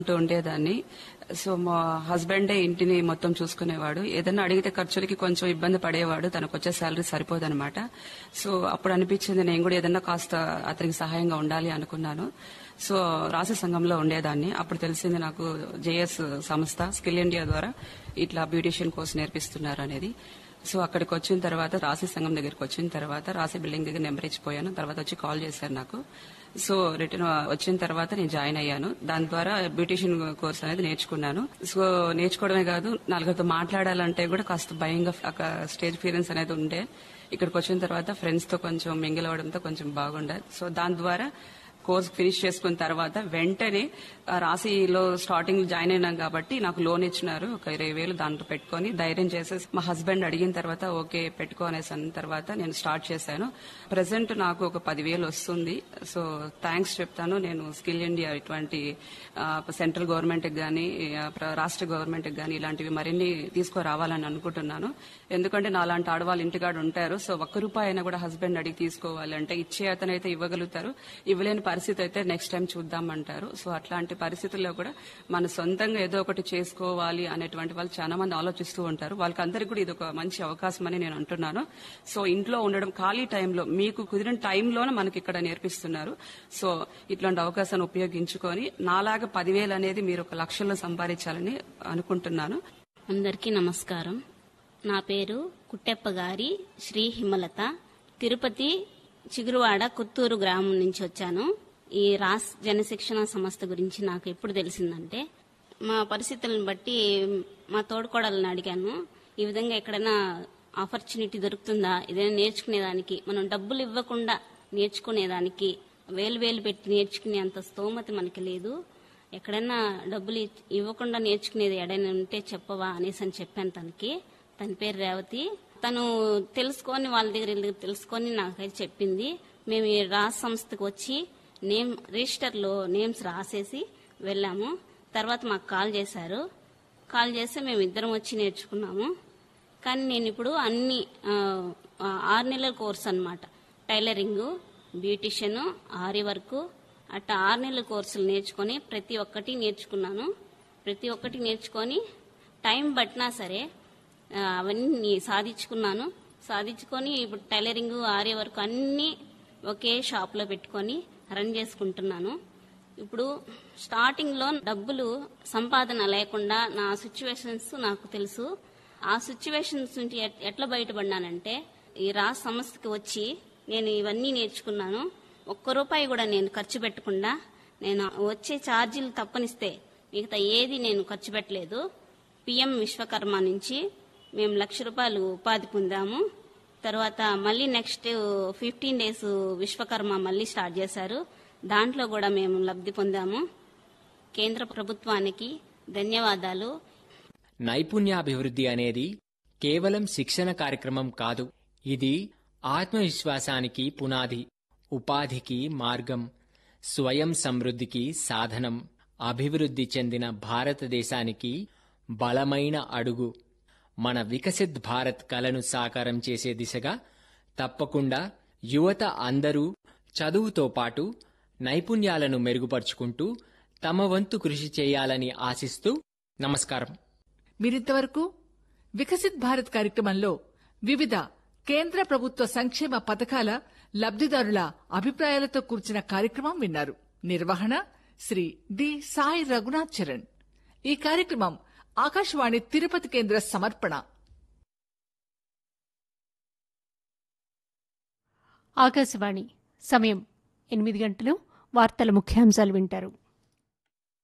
ఉంటూ ఉండేదాన్ని సో మా హస్బెండే ఇంటిని మొత్తం చూసుకునేవాడు ఏదైనా అడిగితే ఖర్చులకి కొంచెం ఇబ్బంది పడేవాడు తనకు వచ్చే శాలరీ సరిపోదన్నమాట సో అప్పుడు అనిపించింది నేను కూడా ఏదైనా కాస్త అతనికి సహాయంగా ఉండాలి అనుకున్నాను సో రాసి సంఘంలో ఉండేదాన్ని అప్పుడు తెలిసింది నాకు జేఎస్ సంస్థ స్కిల్ ఇండియా ద్వారా ఇట్లా బ్యూటిషియన్ కోర్స్ నేర్పిస్తున్నారు అనేది సో అక్కడికి వచ్చిన తర్వాత రాశి సంఘం దగ్గరికి వచ్చిన తర్వాత రాశి బిల్డింగ్ దగ్గర నెంబర్ ఇచ్చిపోయాను తర్వాత వచ్చి కాల్ చేశారు నాకు సో రిటర్న్ వచ్చిన తర్వాత నేను జాయిన్ అయ్యాను దాని ద్వారా బ్యూటిషియన్ కోర్స్ అనేది నేర్చుకున్నాను సో నేర్చుకోవడమే కాదు నలుగురితో మాట్లాడాలంటే కూడా కాస్త భయంగా ఒక స్టేజ్ ఫీరెన్స్ అనేది ఉండే ఇక్కడికి వచ్చిన తర్వాత ఫ్రెండ్స్ తో కొంచెం మింగిల్ అవడంతో కొంచెం బాగుండే సో దాని ద్వారా కోర్స్ ఫినిష్ చేసుకున్న తర్వాత వెంటనే ఆ రాశిలో స్టార్టింగ్ జాయిన్ అయినాం కాబట్టి నాకు లోన్ ఇచ్చినారు ఒక ఇరవై వేలు దాంట్లో పెట్టుకొని ధైర్యం చేసేసి మా హస్బెండ్ అడిగిన తర్వాత ఓకే పెట్టుకో అనేసి అన్న తర్వాత నేను స్టార్ట్ చేశాను ప్రజెంట్ నాకు ఒక పదివేలు వస్తుంది సో థ్యాంక్స్ చెప్తాను నేను స్కిల్ ఇండియా ఇటువంటి ఆ, సెంట్రల్ గవర్నమెంట్ కానీ రాష్ట్ర గవర్నమెంట్ కానీ ఇలాంటివి మరిన్ని తీసుకురావాలని అనుకుంటున్నాను ఎందుకంటే నా లాంటి ఆడవాళ్ళు ఇంటికాడ ఉంటారు సో ఒక్క రూపాయి అయినా కూడా హస్బెండ్ అడిగి తీసుకోవాలంటే ఇచ్చే అతనైతే ఇవ్వగలుగుతారు ఇవ్వలేని పరిస్థితి అయితే నెక్స్ట్ టైం చూద్దామంటారు సో అట్లాంటి పరిస్థితుల్లో కూడా మన సొంతంగా ఏదో ఒకటి చేసుకోవాలి అనేటువంటి వాళ్ళు చాలా మంది ఆలోచిస్తూ ఉంటారు వాళ్ళకందరికీ కూడా ఇది ఒక మంచి అవకాశం అని నేను అంటున్నాను సో ఇంట్లో ఉండడం ఖాళీ టైంలో మీకు కుదిరిన టైంలోనే మనకి ఇక్కడ నేర్పిస్తున్నారు సో ఇట్లాంటి అవకాశాన్ని ఉపయోగించుకొని నాలాగా పదివేలు అనేది మీరు ఒక లక్షల్లో సంపాదించాలని అనుకుంటున్నాను అందరికీ నమస్కారం నా పేరు కుట్టెప్ప గారి శ్రీ హిమలత తిరుపతి చిగురువాడ కొత్తూరు గ్రామం నుంచి వచ్చాను ఈ రాస్ జనశిక్షణ సంస్థ గురించి నాకు ఎప్పుడు తెలిసిందంటే మా పరిస్థితులను బట్టి మా తోడుకోడలను అడిగాను ఈ విధంగా ఎక్కడైనా ఆపర్చునిటీ దొరుకుతుందా ఏదైనా నేర్చుకునేదానికి మనం డబ్బులు ఇవ్వకుండా నేర్చుకునేదానికి వేలు వేలు పెట్టి నేర్చుకునేంత స్తోమత మనకి లేదు ఎక్కడైనా డబ్బులు ఇ- ఇవ్వకుండా నేర్చుకునేది ఎడైనా ఉంటే చెప్పవా అనేసి అని చెప్పాను తనకి తన పేరు రేవతి తను తెలుసుకొని వాళ్ళ దగ్గర వీళ్ళ దగ్గర తెలుసుకొని నాకైతే చెప్పింది మేము ఈ రాజ్ సంస్థకు వచ్చి నేమ్ రిజిస్టర్లో నేమ్స్ రాసేసి వెళ్ళాము తర్వాత మాకు కాల్ చేశారు కాల్ చేస్తే మేము ఇద్దరం వచ్చి నేర్చుకున్నాము కానీ నేను ఇప్పుడు అన్ని ఆ, ఆ, ఆరు నెలల కోర్స్ అన్నమాట టైలరింగ్ బ్యూటిషియన్ ఆరి వర్క్ అట్లా ఆరు నెలల కోర్సులు నేర్చుకొని ప్రతి ఒక్కటి నేర్చుకున్నాను ప్రతి ఒక్కటి నేర్చుకొని టైం పట్టినా సరే ఆ, అవన్నీ సాధించుకున్నాను సాధించుకొని ఇప్పుడు టైలరింగ్ ఆరి వర్క్ అన్నీ ఒకే షాప్లో పెట్టుకొని రన్ చేసుకుంటున్నాను ఇప్పుడు స్టార్టింగ్ లో డబ్బులు సంపాదన లేకుండా నా సిచ్యువేషన్స్ నాకు తెలుసు ఆ సిచ్యువేషన్స్ నుంచి ఎట్- ఎట్లా బయటపడినానంటే ఈ రా సంస్థకి వచ్చి నేను ఇవన్నీ నేర్చుకున్నాను ఒక్క రూపాయి కూడా నేను ఖర్చు పెట్టకుండా నేను వచ్చే ఛార్జీలు తప్పనిస్తే మిగతా ఏది నేను ఖర్చు పెట్టలేదు పిఎం విశ్వకర్మ నుంచి మేము లక్ష రూపాయలు ఉపాధి పొందాము తర్వాత మళ్ళీ నెక్స్ట్ ఫిఫ్టీన్ డేస్ విశ్వకర్మ మళ్ళీ స్టార్ట్ చేశారు దాంట్లో కూడా మేము లబ్ధి పొందాము కేంద్ర ప్రభుత్వానికి ధన్యవాదాలు నైపుణ్యాభివృద్ధి అనేది కేవలం శిక్షణ కార్యక్రమం కాదు ఇది ఆత్మవిశ్వాసానికి పునాది ఉపాధికి మార్గం స్వయం సమృద్ధికి సాధనం అభివృద్ధి చెందిన భారతదేశానికి బలమైన అడుగు మన వికసిత్ భారత్ కలను సాకారం చేసే దిశగా తప్పకుండా యువత అందరూ చదువుతో పాటు నైపుణ్యాలను మెరుగుపరుచుకుంటూ తమ వంతు కృషి చేయాలని ఆశిస్తూ నమస్కారం మీరింతవరకు వికసిత్ భారత్ కార్యక్రమంలో వివిధ కేంద్ర ప్రభుత్వ సంక్షేమ పథకాల లబ్ధిదారుల అభిప్రాయాలతో కూర్చిన కార్యక్రమం విన్నారు నిర్వహణ శ్రీ డి సాయి రఘునాథ్ చరణ్ ఈ కార్యక్రమం ఆకాశవాణి తిరుపతి కేంద్ర సమర్పణ ఆకాశవాణి సమయం ఎనిమిది గంటలు వార్తల ముఖ్యాంశాలు వింటారు